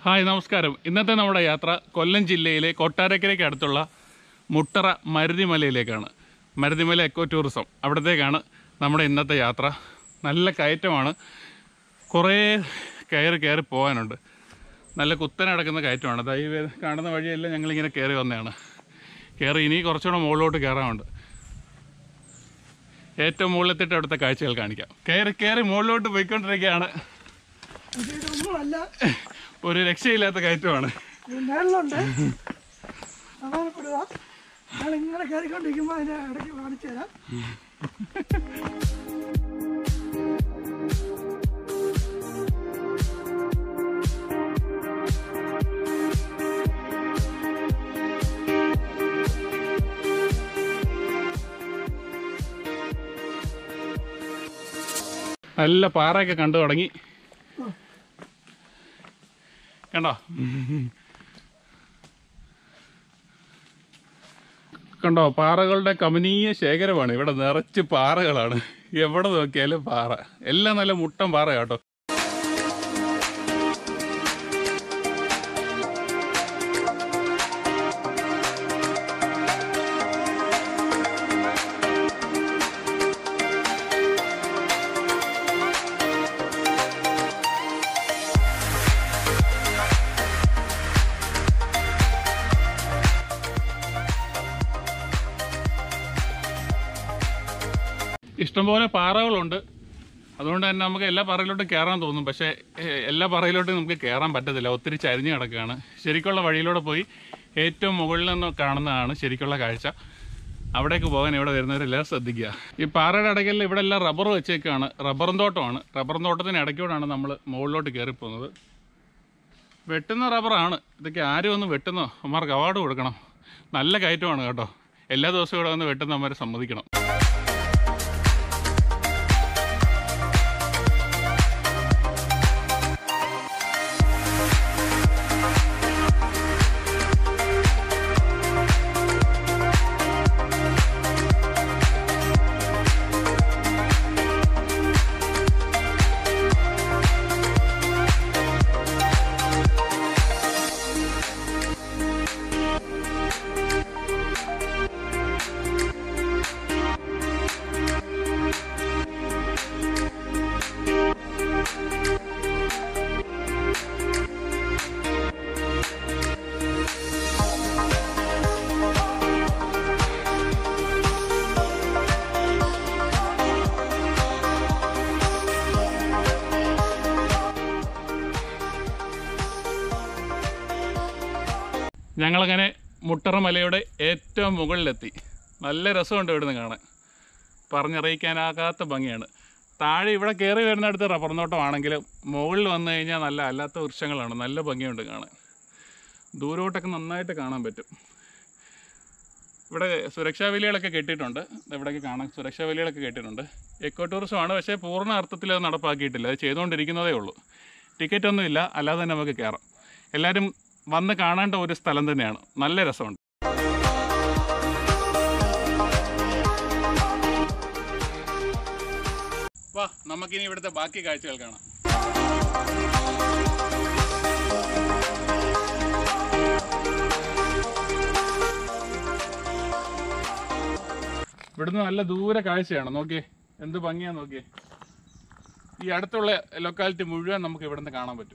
Hi നമസ്കാരം ഇന്നത്തെ നമ്മുടെ യാത്ര കൊല്ലം ജില്ലയിലെ കൊട്ടാരക്കരയ്ക്ക് അടുത്തുള്ള മുട്ടറ മരുതിമലയിലേക്കാണ് മരുതിമല എക്കോ ടൂറിസം അവിടത്തേക്കാണ് നമ്മുടെ ഇന്നത്തെ യാത്ര നല്ല കയറ്റമാണ് കുറേ കയറി കയറി പോകാനുണ്ട് നല്ല കുത്തനടക്കുന്ന കയറ്റമാണ് ദാ ഈ വേ- കാണുന്ന വഴിയെല്ലാം ഞങ്ങളിങ്ങനെ കയറി വന്നതാണ് കയറി ഇനി കുറച്ചുകൂടെ മുകളിലോട്ട് കയറാനുണ്ട് ഏറ്റവും മുകളിലെത്തിയിട്ട് അവിടുത്തെ കാഴ്ചകൾ കാണിക്കാം കയറി കയറി മുകളിലോട്ട് പോയിക്കൊണ്ടിരിക്കുകയാണ് ഇതൊന്നുമല്ല ഒരു രക്ഷയില്ലാത്ത കയറ്റമാണ് മേളിലുണ്ട് സമാധാനപ്പെടുക ഞങ്ങൾ ഇങ്ങനെ കയറിക്കൊണ്ടിരിക്കുമ്പോൾ അതിന്റെ ഇടയ്ക്ക് കാണിച്ചു തരാം നല്ല പാറയൊക്കെ കണ്ടു തുടങ്ങി കണ്ടോ കണ്ടോ പാറകളുടെ കമനീയ ശേഖരമാണ് ഇവിടെ നിറച്ച് പാറകളാണ് എവിടെ നോക്കിയാലും പാറ എല്ലാം നല്ല മുട്ടൻ പാറ കേട്ടോ ഇഷ്ടംപോലെ പാറകളുണ്ട് അതുകൊണ്ട് തന്നെ നമുക്ക് എല്ലാ പാറയിലോട്ടും കയറാൻ തോന്നും പക്ഷേ ഏഹ്, എല്ലാ പാറയിലോട്ടും നമുക്ക് കയറാൻ പറ്റത്തില്ല ഒത്തിരി ചരിഞ്ഞ് കിടക്കുകയാണ് ശരിക്കുള്ള വഴിയിലൂടെ പോയി ഏറ്റവും മുകളിൽ നിന്ന് കാണുന്നതാണ് ശരിക്കുള്ള കാഴ്ച അവിടേക്ക് പോകാൻ ഇവിടെ വരുന്നവരെല്ലാം ശ്രദ്ധിക്കുക ഈ പാറയുടെ ഇടയ്ക്കെല്ലാം ഇവിടെ എല്ലാം റബ്ബർ വെച്ചേക്കാണ് റബ്ബറും തോട്ടമാണ് റബ്ബറും തോട്ടത്തിന് ഇടയ്ക്കൂടാണ് നമ്മൾ മുകളിലോട്ട് കയറി പോകുന്നത് വെട്ടുന്ന റബ്ബറാണ് ഇതൊക്കെ ആരും ഒന്ന് വെട്ടുന്നോ അമ്മമാർക്ക് അവാർഡ് കൊടുക്കണം നല്ല കയറ്റമാണ് കേട്ടോ എല്ലാ ദിവസവും ഇവിടെ വന്ന് വെട്ടുന്ന അമ്മമാരെ സമ്മതിക്കണം ഞങ്ങളങ്ങനെ മുട്ടറ മലയുടെ ഏറ്റവും മുകളിലെത്തി നല്ല രസമുണ്ട് ഇവിടുന്ന് കാണാൻ പറഞ്ഞറിയിക്കാനാകാത്ത ഭംഗിയാണ് താഴെ ഇവിടെ കയറി വരുന്നിടത്ത് റബ്ബർ തോട്ടമാണെങ്കിലും മുകളിൽ വന്നു കഴിഞ്ഞാൽ നല്ല അല്ലാത്ത വൃക്ഷങ്ങളാണ് നല്ല ഭംഗിയുണ്ട് കാണാൻ ദൂരോട്ടൊക്കെ നന്നായിട്ട് കാണാൻ പറ്റും ഇവിടെ സുരക്ഷാ വേലികളൊക്കെ കെട്ടിയിട്ടുണ്ട് ഇവിടെയൊക്കെ കാണാൻ സുരക്ഷാ വേലികളൊക്കെ കെട്ടിയിട്ടുണ്ട് എക്കോ ടൂറിസമാണ് പക്ഷേ പൂർണ്ണ അർത്ഥത്തിൽ അത് നടപ്പാക്കിയിട്ടില്ല അത് ചെയ്തുകൊണ്ടിരിക്കുന്നതേ ഉള്ളൂ ടിക്കറ്റ് ഒന്നുമില്ല അല്ലാതെ തന്നെ നമുക്ക് കയറാം എല്ലാവരും വന്ന് കാണേണ്ട ഒരു സ്ഥലം തന്നെയാണ് നല്ല രസമുണ്ട് വാ നമുക്കിനി ഇവിടുത്തെ ബാക്കി കാഴ്ചകൾ കാണാം ഇവിടുന്ന് നല്ല ദൂരെ കാഴ്ചയാണ് നോക്കിയേ എന്ത് ഭംഗിയാ നോക്കിയേ ഈ അടുത്തുള്ള ലൊക്കാലിറ്റി മുഴുവൻ നമുക്ക് ഇവിടുന്ന് കാണാൻ പറ്റും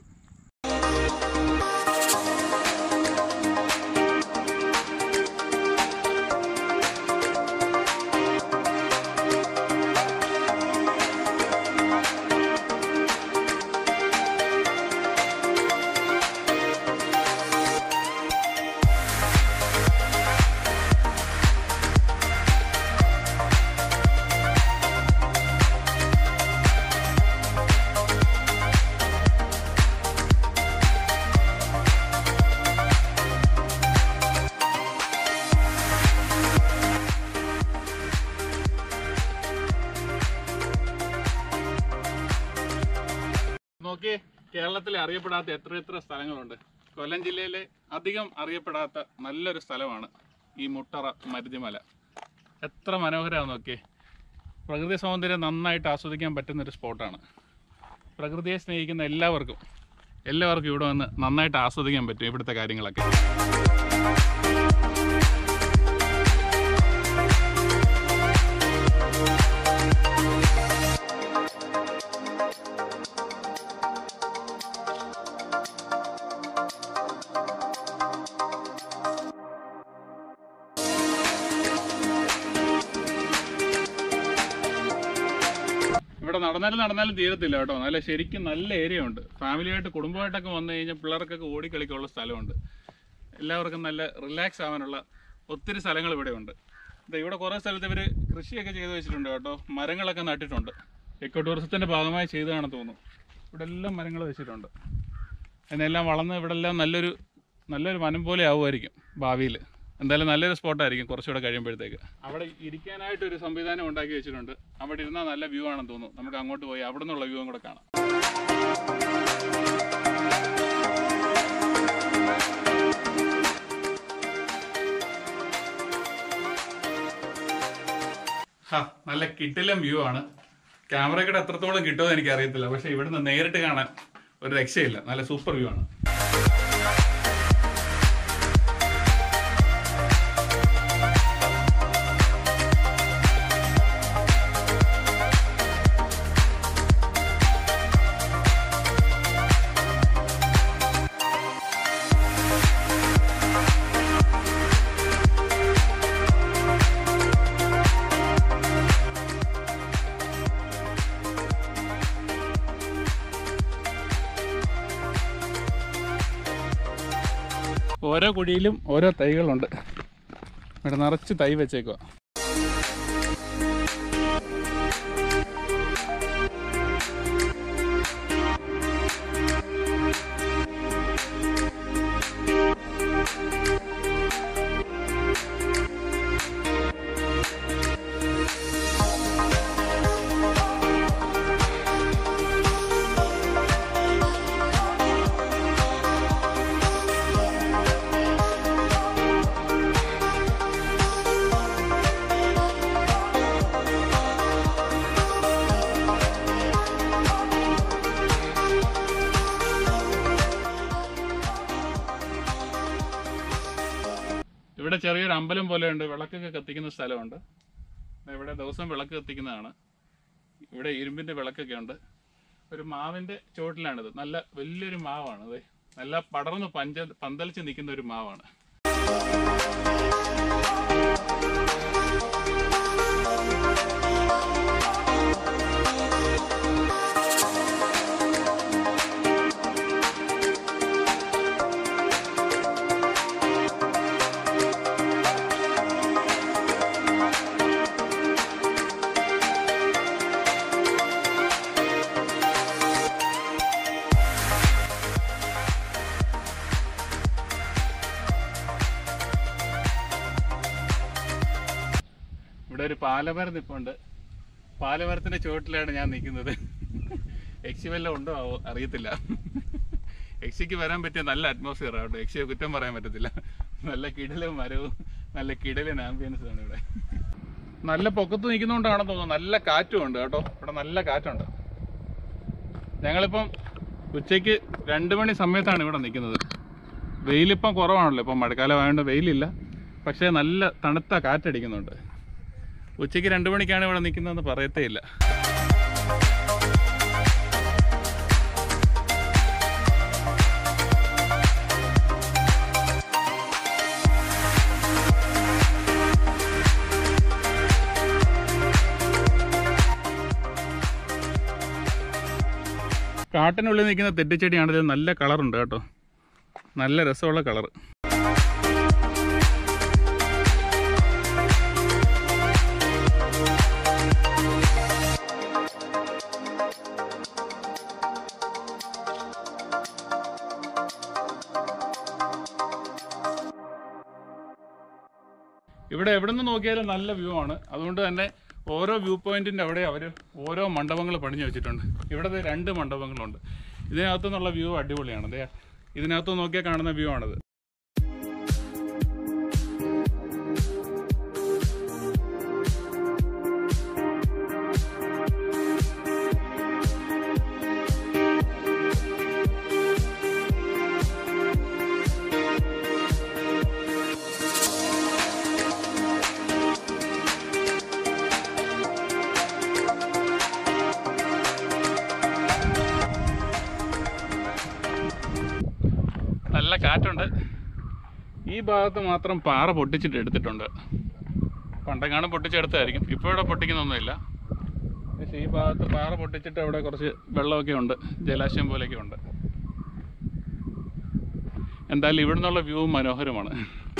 നോക്കിയേ കേരളത്തിലെ അറിയപ്പെടാത്ത എത്ര എത്ര സ്ഥലങ്ങളുണ്ട് കൊല്ലം ജില്ലയിലെ അധികം അറിയപ്പെടാത്ത നല്ലൊരു സ്ഥലമാണ് ഈ മുട്ടറ മരുതിമല എത്ര മനോഹരമാണ് നോക്കിയേ പ്രകൃതി സൗന്ദര്യം നന്നായിട്ട് ആസ്വദിക്കാൻ പറ്റുന്നൊരു സ്പോട്ടാണ് പ്രകൃതിയെ സ്നേഹിക്കുന്ന എല്ലാവർക്കും എല്ലാവർക്കും ഇവിടെ വന്ന് നന്നായിട്ട് ആസ്വദിക്കാൻ പറ്റും ഇവിടുത്തെ കാര്യങ്ങളൊക്കെ ഇവിടെ നടന്നാലും നടന്നാലും തീരത്തില്ല കേട്ടോ നല്ല ശരിക്കും നല്ല ഏരിയ ഉണ്ട് ഫാമിലിയായിട്ട് കുടുംബമായിട്ടൊക്കെ വന്നു കഴിഞ്ഞാൽ പിള്ളേർക്കൊക്കെ ഓടിക്കളിക്കാനുള്ള സ്ഥലമുണ്ട് എല്ലാവർക്കും നല്ല റിലാക്സ് ആവാനുള്ള ഒത്തിരി സ്ഥലങ്ങൾ ഇവിടെ ഉണ്ട് ദേ ഇവിടെ കുറേ സ്ഥലത്ത് ഇവർ കൃഷിയൊക്കെ ചെയ്ത് വെച്ചിട്ടുണ്ട് കേട്ടോ മരങ്ങളൊക്കെ നട്ടിട്ടുണ്ട് എക്കോ ടൂറിസത്തിൻ്റെ ഭാഗമായി ചെയ്തതാണെന്ന് തോന്നുന്നു ഇവിടെ എല്ലാം മരങ്ങൾ വെച്ചിട്ടുണ്ട് എന്നെല്ലാം വളർന്ന് ഇവിടെ എല്ലാം നല്ലൊരു നല്ലൊരു വനം പോലെ ആവുമായിരിക്കും ഭാവിയിൽ എന്തായാലും നല്ലൊരു സ്പോട്ടായിരിക്കും കുറച്ചുകൂടെ കഴിയുമ്പോഴത്തേക്ക് അവിടെ ഇരിക്കാനായിട്ട് ഒരു സംവിധാനം ഉണ്ടാക്കി വെച്ചിട്ടുണ്ട് അവിടെ ഇരുന്നാൽ നല്ല വ്യൂ ആണെന്ന് തോന്നുന്നു നമുക്ക് അങ്ങോട്ട് പോയി അവിടെ നിന്നുള്ള വ്യൂവും കൂടെ കാണാം ഹാ, നല്ല കിട്ടിലം വ്യൂ ആണ് ക്യാമറയ്ക്കിടെ എത്രത്തോളം കിട്ടുമെന്ന് എനിക്ക് അറിയത്തില്ല പക്ഷെ ഇവിടുന്ന് നേരിട്ട് കാണാൻ ഒരു രക്ഷയില്ല നല്ല സൂപ്പർ വ്യൂ ആണ് ഓരോ കുഴിയിലും ഓരോ തൈകളുണ്ട് ഇവിടെ നിറച്ച് തൈ വെച്ചേക്കുക ഇവിടെ ചെറിയൊരു അമ്പലം പോലെയുണ്ട് വിളക്കൊക്കെ കത്തിക്കുന്ന സ്ഥലമുണ്ട് ദേ ഇവിടെ ദിവസം വിളക്ക് കത്തിക്കുന്നതാണ് ഇവിടെ ഇരുമ്പിന്റെ വിളക്കൊക്കെ ഉണ്ട് ഒരു മാവിന്റെ ചുവട്ടിലാണിത് നല്ല വലിയൊരു മാവാണ് അതെ നല്ല പടർന്ന് പഞ്ച പന്തലിച്ച് നിൽക്കുന്ന ഒരു മാവാണ് ഇവിടെ ഒരു പാലമരം നിൽപ്പുണ്ട് പാലമരത്തിന്റെ ചുവട്ടിലാണ് ഞാൻ നിൽക്കുന്നത് യക്ഷി വല്ലതും ഉണ്ടോ ആവോ അറിയത്തില്ല യക്ഷിക്ക് വരാൻ പറ്റിയ നല്ല അറ്റ്മോസ്ഫിയർ ആണ് യക്ഷിയെ കുറ്റം പറയാൻ പറ്റത്തില്ല നല്ല കിടലും മരവും നല്ല കിടലൻ ആംബിയൻസ് ആണ് ഇവിടെ നല്ല പൊക്കത്ത് നിൽക്കുന്നതുകൊണ്ടാണെന്ന് തോന്നുന്നു നല്ല കാറ്റും ഉണ്ട് കേട്ടോ ഇവിടെ നല്ല കാറ്റുണ്ട് ഞങ്ങളിപ്പം ഉച്ചയ്ക്ക് രണ്ട് മണി സമയത്താണ് ഇവിടെ നിൽക്കുന്നത് വെയിലിപ്പം കുറവാണല്ലോ ഇപ്പം മഴക്കാലം ആയതുകൊണ്ട് വെയിലില്ല പക്ഷേ നല്ല തണുത്ത കാറ്റടിക്കുന്നുണ്ട് ഉച്ചയ്ക്ക് രണ്ട് മണിക്കാണ് ഇവിടെ നിൽക്കുന്നതെന്ന് പറയത്തേ ഇല്ല കാട്ടിനുള്ളിൽ നിൽക്കുന്ന തെറ്റിച്ചെടിയാണെങ്കിലും നല്ല കളറുണ്ട് കേട്ടോ നല്ല രസമുള്ള കളറ് ഇവിടെ എവിടെ നിന്ന് നോക്കിയാലും നല്ല വ്യൂ ആണ് അതുകൊണ്ട് തന്നെ ഓരോ വ്യൂ പോയിന്റിന്റെ അവിടെ അവർ ഓരോ മണ്ഡപങ്ങൾ പണിഞ്ഞു വെച്ചിട്ടുണ്ട് ഇവിടെ ദേ രണ്ട് മണ്ഡപങ്ങളുണ്ട് ഇതിനകത്തു നിന്നുള്ള വ്യൂ അടിപൊളിയാണ് ദേ ഇതിനകത്ത് നോക്കിയാൽ കാണുന്ന വ്യൂ ആണത് നല്ല കാറ്റുണ്ട് ഈ ഭാഗത്ത് മാത്രം പാറ പൊട്ടിച്ചിട്ട് എടുത്തിട്ടുണ്ട് പണ്ടെങ്ങാനും പൊട്ടിച്ചെടുത്തായിരിക്കും ഇപ്പോൾ ഇവിടെ പൊട്ടിക്കുന്നൊന്നുമില്ല പക്ഷേ ഈ ഭാഗത്ത് പാറ പൊട്ടിച്ചിട്ട് അവിടെ കുറച്ച് വെള്ളമൊക്കെ ഉണ്ട് ജലാശയം പോലെയൊക്കെ ഉണ്ട് എന്തായാലും ഇവിടെ നിന്നുള്ള വ്യൂ മനോഹരമാണ്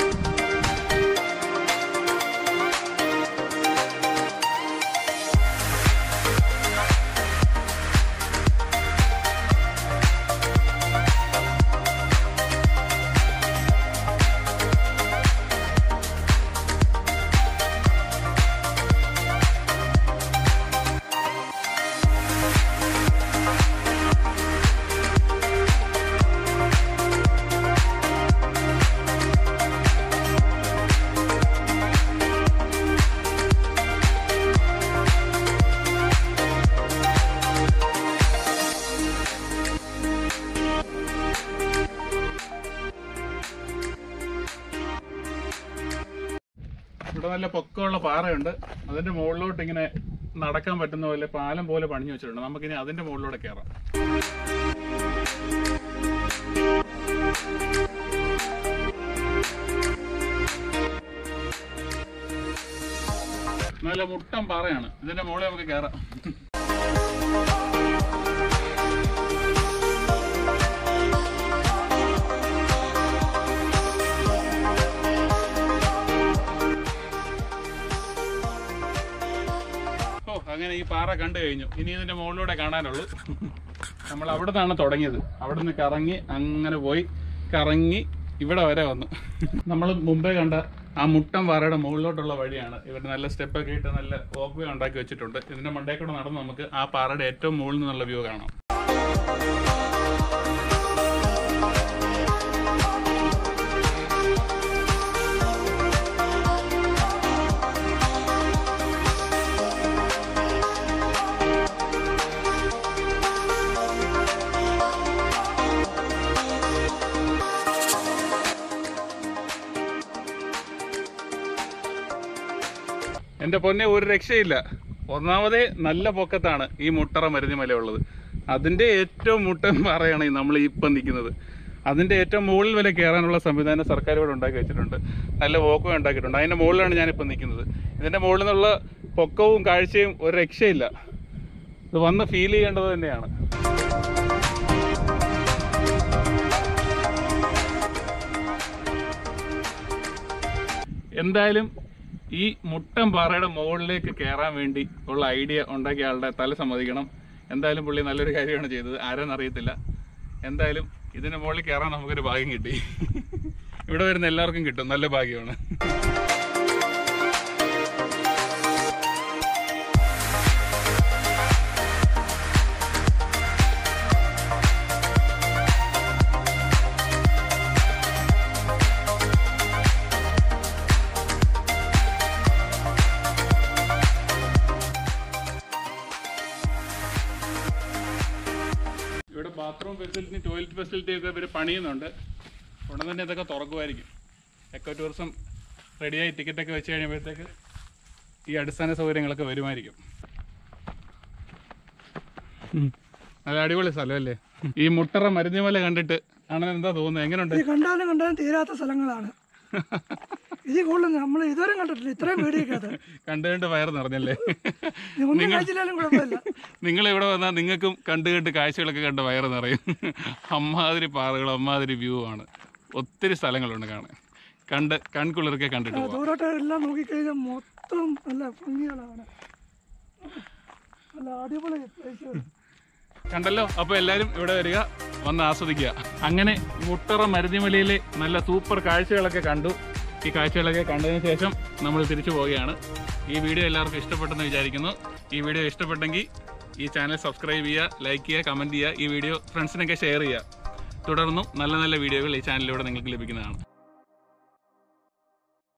ഇവിടെ നല്ല പൊക്കമുള്ള പാറയുണ്ട് അതിന്റെ മുകളിലോട്ട് ഇങ്ങനെ നടക്കാൻ പറ്റുന്ന പോലെ പാലം പോലെ പണിഞ്ഞു വെച്ചിട്ടുണ്ട് നമുക്കിനി അതിന്റെ മുകളിലൂടെ കയറാം നല്ല മുട്ടം പാറയാണ് ഇതിന്റെ മുകളിൽ നമുക്ക് കയറാം ഓ അങ്ങനെ ഈ പാറ കണ്ടു കഴിഞ്ഞു ഇനി ഇതിന്റെ മുകളിലൂടെ കാണാനുള്ളൂ നമ്മൾ അവിടെ നിന്നാണ് തുടങ്ങിയത് അവിടെ നിന്ന് കറങ്ങി അങ്ങനെ പോയി കറങ്ങി ഇവിടെ വരെ വന്നു നമ്മൾ മുമ്പേ കണ്ട ആ മുട്ടം പാറയുടെ മുകളിലോട്ടുള്ള വഴിയാണ് ഇവർ നല്ല സ്റ്റെപ്പൊക്കെ ഇട്ട് നല്ല വോക്ക് വേ ഉണ്ടാക്കി വെച്ചിട്ടുണ്ട് ഇതിന്റെ മണ്ടേ കൂടെ നടന്ന് നമുക്ക് ആ പാറയുടെ ഏറ്റവും മുകളിൽ നിന്നുള്ള വ്യൂ കാണാം എൻ്റെ പൊന്നെ ഒരു രക്ഷയില്ല ഒന്നാമതേ നല്ല പൊക്കത്താണ് ഈ മുട്ടറ മരുന്നിമല ഉള്ളത് അതിൻ്റെ ഏറ്റവും മുട്ടൻ പാറയാണ് ഈ നമ്മൾ ഇപ്പം നിൽക്കുന്നത് അതിൻ്റെ ഏറ്റവും മുകളിൽ വരെ കയറാനുള്ള സംവിധാനം സർക്കാർ ഇവിടെ ഉണ്ടാക്കി വെച്ചിട്ടുണ്ട് നല്ല വോക്കും ഉണ്ടാക്കിയിട്ടുണ്ട് അതിൻ്റെ മുകളിലാണ് ഞാനിപ്പോൾ നിൽക്കുന്നത് ഇതിൻ്റെ മുകളിൽ നിന്നുള്ള പൊക്കവും കാഴ്ചയും ഒരു രക്ഷയില്ല ഇത് വന്ന് ഫീൽ ചെയ്യേണ്ടത് തന്നെയാണ് എന്തായാലും ഈ മുട്ടൻ പാറയുടെ മുകളിലേക്ക് കയറാൻ വേണ്ടി ഉള്ള ഐഡിയ ഉണ്ടാക്കിയ ആളുടെ തല സമ്മതിക്കണം എന്തായാലും പുള്ളി നല്ലൊരു കാര്യമാണ് ചെയ്തത് ആരെന്ന് അറിയത്തില്ല എന്തായാലും ഇതിന് മുകളിൽ കയറാൻ നമുക്കൊരു ഭാഗ്യം കിട്ടി ഇവിടെ വരുന്ന എല്ലാവർക്കും കിട്ടും നല്ല ഭാഗ്യമാണ് ഇവിടെ ബാത്റൂം ഫെസിലിറ്റി ടോയ്ലറ്റ് ഫെസിലിറ്റി ഒക്കെ ഇവർ പണിയുന്നുണ്ട് ഉടൻ തന്നെ ഇതൊക്കെ തുറക്കുമായിരിക്കും എക്കോ ടൂറിസം റെഡിയായി ടിക്കറ്റൊക്കെ വെച്ച് കഴിയുമ്പോഴത്തേക്ക് ഈ അടിസ്ഥാന സൗകര്യങ്ങളൊക്കെ വരുമായിരിക്കും ഉം. നല്ല അടിപൊളി സ്ഥലമല്ലേ ഈ മുട്ടറ മരുന്നിമല കണ്ടിട്ട് ആണെന്ന് എന്താ തോന്നുന്നത് എങ്ങനെയുണ്ട് ഇത് കണ്ടാലും കണ്ടാലും തീരാത്ത സ്ഥലങ്ങളാണ് ഇതിൽ കൂടുതൽ നമ്മൾ ഇതുവരെ കണ്ടിട്ടില്ല ഇത്രയും പേടിയൊക്കെ കണ്ടു കണ്ട് വയറ് നിറഞ്ഞല്ലേ ഒന്നും കഴിച്ചില്ലാലും കുഴപ്പമില്ല നിങ്ങൾ ഇവിടെ വന്നാൽ നിങ്ങൾക്കും കണ്ടു കണ്ട് കാഴ്ചകളൊക്കെ കണ്ട് വയറ് നിറയും അമ്മാതിരി പാറകൾ അമ്മാതിരി വ്യൂ ആണ് ഒത്തിരി സ്ഥലങ്ങളുണ്ട് കാണാൻ കണ്ട് കൺകുളിർക്കെ കണ്ടിട്ട് പോവാം ദൂരോട്ട് എല്ലാം നോക്കിക്കഴിഞ്ഞാൽ മൊത്തം നല്ല ഭംഗികളാണ് നല്ല അടിപൊളി പ്ലേസ് കണ്ടല്ലോ അപ്പോൾ എല്ലാവരും ഇവിടെ വരിക വന്ന് ആസ്വദിക്കുക അങ്ങനെ മുട്ടറ മരുതിമലയിലെ നല്ല സൂപ്പർ കാഴ്ചകളൊക്കെ കണ്ടു ഈ കാഴ്ചകളൊക്കെ കണ്ടതിന് ശേഷം നമ്മൾ തിരിച്ചു പോവുകയാണ് ഈ വീഡിയോ എല്ലാവർക്കും ഇഷ്ടപ്പെട്ടെന്ന് വിചാരിക്കുന്നു ഈ വീഡിയോ ഇഷ്ടപ്പെട്ടെങ്കിൽ ഈ ചാനൽ സബ്സ്ക്രൈബ് ചെയ്യുക ലൈക്ക് ചെയ്യുക കമൻറ്റ് ചെയ്യുക ഈ വീഡിയോ ഫ്രണ്ട്സിനൊക്കെ ഷെയർ ചെയ്യുക തുടർന്നും നല്ല നല്ല വീഡിയോകൾ ഈ ചാനലിലൂടെ നിങ്ങൾക്ക് ലഭിക്കുന്നതാണ്